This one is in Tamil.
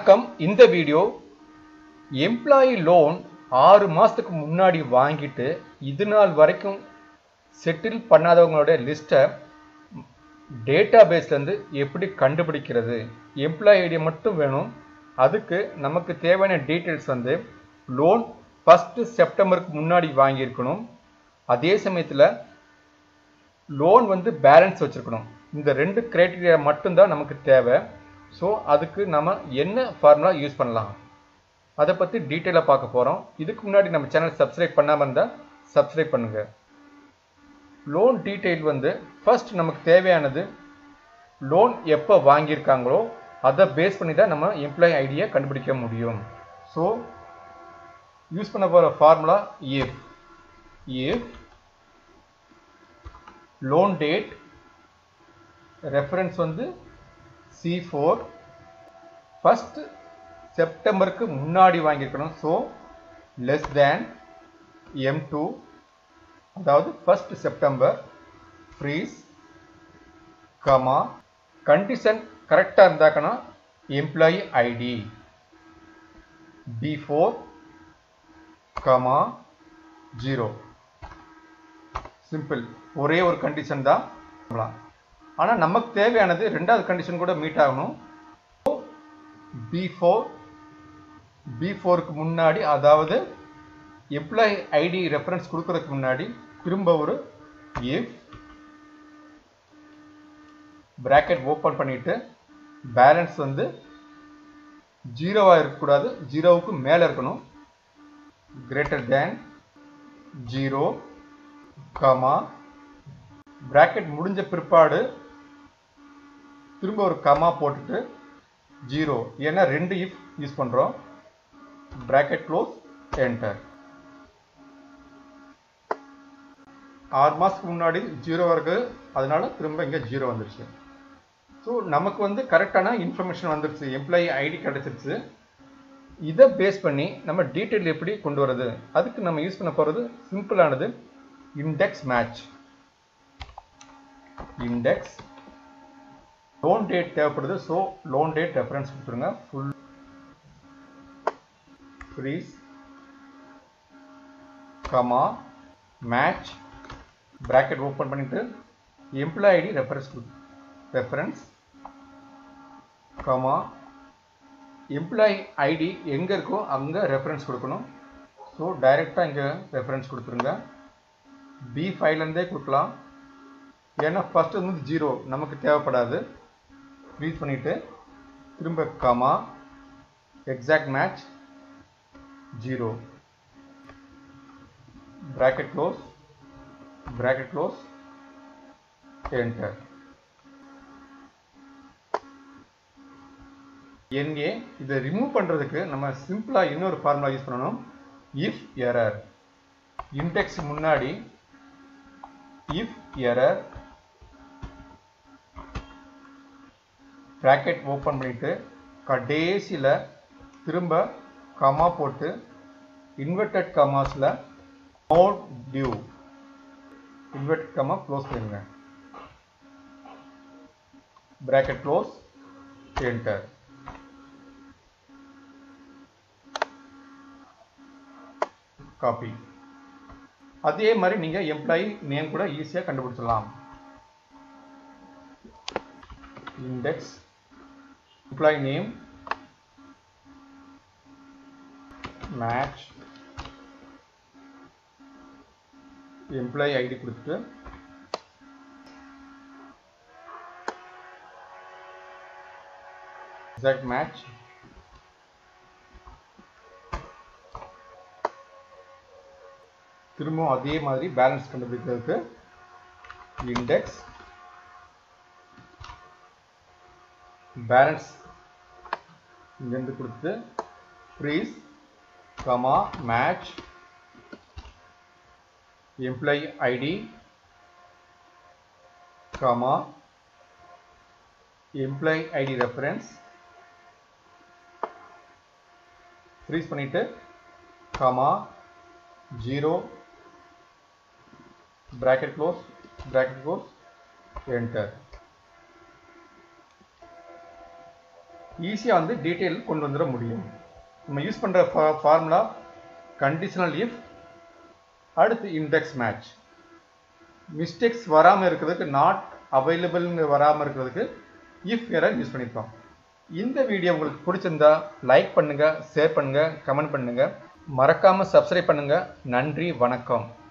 வணக்கம் இந்த வீடியோ எம்ப்ளாயி லோன் ஆறு மாதத்துக்கு முன்னாடி வாங்கிட்டு இது நாள் வரைக்கும் செட்டில் பண்ணாதவங்களோட லிஸ்ட்டை டேட்டா பேஸ்லேருந்து எப்படி கண்டுபிடிக்கிறது எம்ப்ளாயி ஐடி மட்டும் வேணும் அதுக்கு நமக்கு தேவையான டீட்டெயில்ஸ் வந்து லோன் ஃபஸ்ட்டு செப்டம்பருக்கு முன்னாடி வாங்கியிருக்கணும் அதே சமயத்தில் லோன் வந்து பேலன்ஸ் வச்சுருக்கணும் இந்த ரெண்டு க்ரைட்டீரியா மட்டும்தான் நமக்கு தேவை ஸோ அதுக்கு நம்ம என்ன ஃபார்முலா யூஸ் பண்ணலாம் அதை பற்றி டீட்டெயிலாக பார்க்க போகிறோம் இதுக்கு முன்னாடி நம்ம சேனல் சப்ஸ்கிரைப் பண்ணாமல் இருந்தால் சப்ஸ்கிரைப் பண்ணுங்கள் லோன் டீட்டெயில் வந்து ஃபர்ஸ்ட் நமக்கு தேவையானது லோன் எப்போ வாங்கியிருக்காங்களோ அதை பேஸ் பண்ணி தான் நம்ம எம்ப்ளாயி ஐடியை கண்டுபிடிக்க முடியும் ஸோ யூஸ் பண்ண போகிற formula if if loan date reference வந்து சி ஃபோர் ஃபஸ்ட் செப்டம்பருக்கு முன்னாடி வாங்கியிருக்கணும் so less than M two அதாவது first September freeze comma condition கரெக்டாக இருந்தாக்கன்னா employee ID B four comma zero simple ஒரே ஒரு கண்டிஷன் தான் ஆனால் நமக்கு தேவையானது ரெண்டாவது கண்டிஷன் கூட மீட் ஆகணும் பி ஃபோர் பி ஃபோருக்கு முன்னாடி அதாவது எம்ப்ளாயி ஐடி ரெஃபரன்ஸ் கொடுக்கறதுக்கு முன்னாடி திரும்ப ஒரு இஃப் பிராக்கெட் ஓப்பன் பண்ணிட்டு பேலன்ஸ் வந்து ஜீரோவாக இருக்கக்கூடாது ஜீரோவுக்கு மேலே இருக்கணும் greater than zero comma bracket முடிஞ்ச பிற்பாடு திரும்ப ஒரு கமா போட்டுட்டு ஜீரோ ஏன்னா ரெண்டு இஃப் யூஸ் பண்ணுறோம் பிராக்கெட் க்ளோஸ் என்டர் ஆறு மாதத்துக்கு முன்னாடி ஜீரோ இருக்கு அதனால திரும்ப இங்கே ஜீரோ வந்துருச்சு ஸோ நமக்கு வந்து கரெக்டான இன்ஃபர்மேஷன் வந்துருச்சு எம்ப்ளாயி ஐடி கிடச்சிருச்சு இதை பேஸ் பண்ணி நம்ம டீட்டெயில் எப்படி கொண்டு வரது அதுக்கு நம்ம யூஸ் பண்ண போகிறது சிம்பிளானது index match index loan date தேவைப்படுது ஸோ லோன் டேட் ரெஃபரன்ஸ் கொடுத்துருங்க full freeze comma match bracket open பண்ணிட்டு employee ID reference reference comma employee ID எங்கே இருக்கோ அங்கே ரெஃபரன்ஸ் கொடுக்கணும் ஸோ டைரெக்டாக இங்கே ரெஃபரன்ஸ் கொடுத்துருங்க பி ஃபைவ்லேருந்தே கொடுக்கலாம் ஏன்னா ஃபஸ்ட்டு வந்து ஜீரோ நமக்கு தேவைப்படாது ஃப்ரீஸ் பண்ணிவிட்டு திரும்ப comma exact match zero bracket close bracket close enter NA இதை ரிமூவ் பண்ணுறதுக்கு நம்ம சிம்பிளாக இன்னொரு ஃபார்முலா யூஸ் பண்ணணும் இஃப் எரர் இன்டெக்ஸ் முன்னாடி இஃப் எரர் ப்ராக்கெட் ஓப்பன் பண்ணிட்டு கடைசியில் திரும்ப கமா போட்டு இன்வெர்டட் கமாஸில் not due inverted comma close பண்ணுங்க bracket க்ளோஸ் என்டர் காப்பி அதே மாதிரி நீங்க எம்ப்ளாயி நேம் கூட ஈஸியாக கண்டுபிடிச்சிடலாம் index employee name match employee ID கொடுத்துட்டு எக்ஸாக்ட் மேட்ச் திரும்பவும் அதே மாதிரி பேலன்ஸ் கண்டுபிடிக்கிறதுக்கு இண்டெக்ஸ் பேலன்ஸ் இங்கேருந்து கொடுத்து freeze comma match employee id comma employee id reference freeze பண்ணிட்டு comma 0 bracket close bracket close enter ஈஸியாக வந்து டீட்டெயில் கொண்டு வந்துட முடியும் நம்ம யூஸ் பண்ணுற ஃபா ஃபார்முலா கண்டிஷனல் இஃப் அடுத்து இண்டெக்ஸ் மேட்ச் மிஸ்டேக்ஸ் வராமல் இருக்கிறதுக்கு நாட் அவைலபிள்னு வராமல் இருக்கிறதுக்கு இஃப் எரர் யூஸ் பண்ணியிருக்கோம் இந்த வீடியோ உங்களுக்கு பிடிச்சிருந்தா லைக் பண்ணுங்கள் ஷேர் பண்ணுங்கள் கமெண்ட் பண்ணுங்கள் மறக்காமல் சப்ஸ்கிரைப் பண்ணுங்கள் நன்றி வணக்கம்